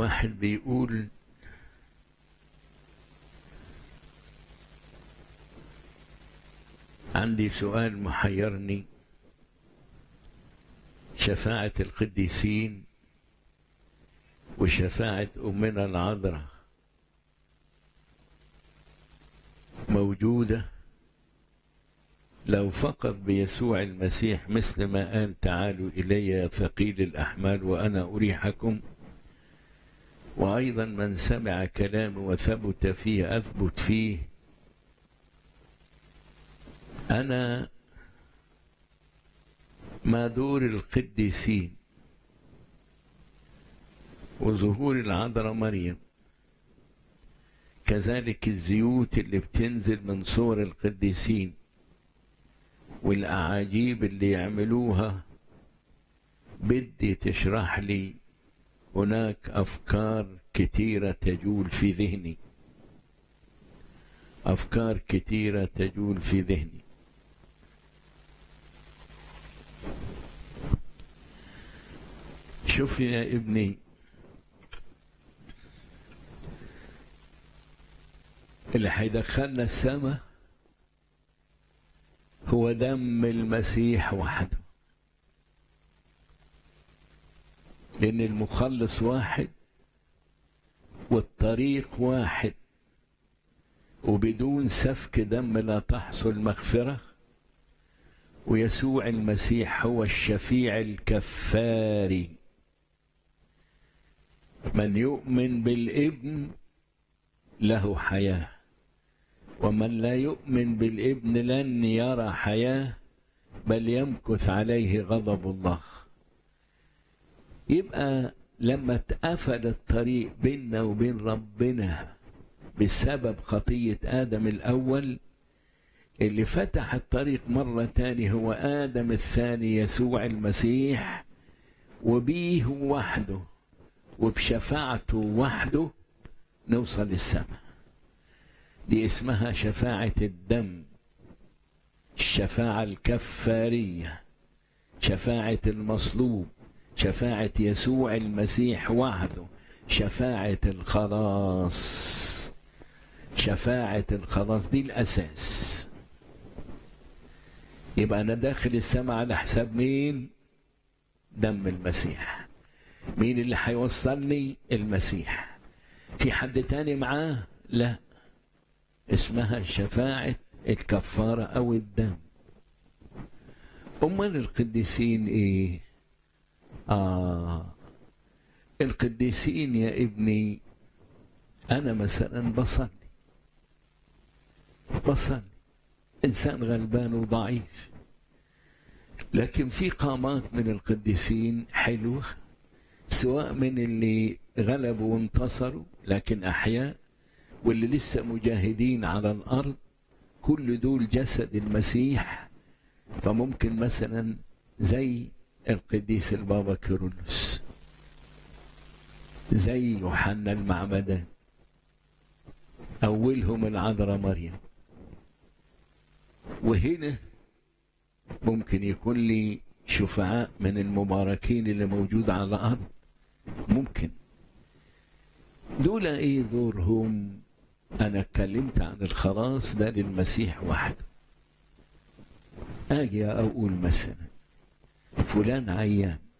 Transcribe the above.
واحد بيقول عندي سؤال محيرني شفاعة القديسين وشفاعة أمنا العذراء موجودة لو فقط بيسوع المسيح مثل ما قال تعالوا إلي يا ثقيل الأحمال وأنا أريحكم وأيضا من سمع كلامي وثبت فيه أثبت فيه أنا ما دور القديسين وظهور العذراء مريم كذلك الزيوت اللي بتنزل من صور القديسين والأعاجيب اللي يعملوها بدي تشرح لي هناك أفكار كثيرة تجول في ذهني أفكار كثيرة تجول في ذهني شوف يا ابني اللي هيدخلنا السماء هو دم المسيح وحده لأن المخلص واحد والطريق واحد وبدون سفك دم لا تحصل مغفرة ويسوع المسيح هو الشفيع الكفاري من يؤمن بالابن له حياه ومن لا يؤمن بالابن لن يرى حياه بل يمكث عليه غضب الله يبقى لما اتقفل الطريق بيننا وبين ربنا بسبب خطية آدم الأول اللي فتح الطريق مرة تاني هو آدم الثاني يسوع المسيح وبيه وحده وبشفاعته وحده نوصل السماء دي اسمها شفاعة الدم الشفاعة الكفارية شفاعة المصلوب شفاعة يسوع المسيح وحده شفاعة الخلاص شفاعة الخلاص دي الأساس يبقى أنا داخل السماء على حساب مين؟ دم المسيح مين اللي هيوصلني؟ المسيح في حد تاني معاه؟ لا اسمها شفاعة الكفارة أو الدم أمال القديسين إيه؟ آه القديسين يا ابني أنا مثلا بصلي بصلي إنسان غلبان وضعيف لكن في قامات من القديسين حلوة سواء من اللي غلبوا وانتصروا لكن أحياء واللي لسه مجاهدين على الأرض كل دول جسد المسيح فممكن مثلا زي القديس البابا كيرلس زي يوحنا المعمدان أولهم العذراء مريم وهنا ممكن يكون لي شفعاء من المباركين اللي موجود على الأرض ممكن دول ايه دورهم انا اتكلمت عن الخلاص ده للمسيح وحده اجي اقول مثلا فلان عيان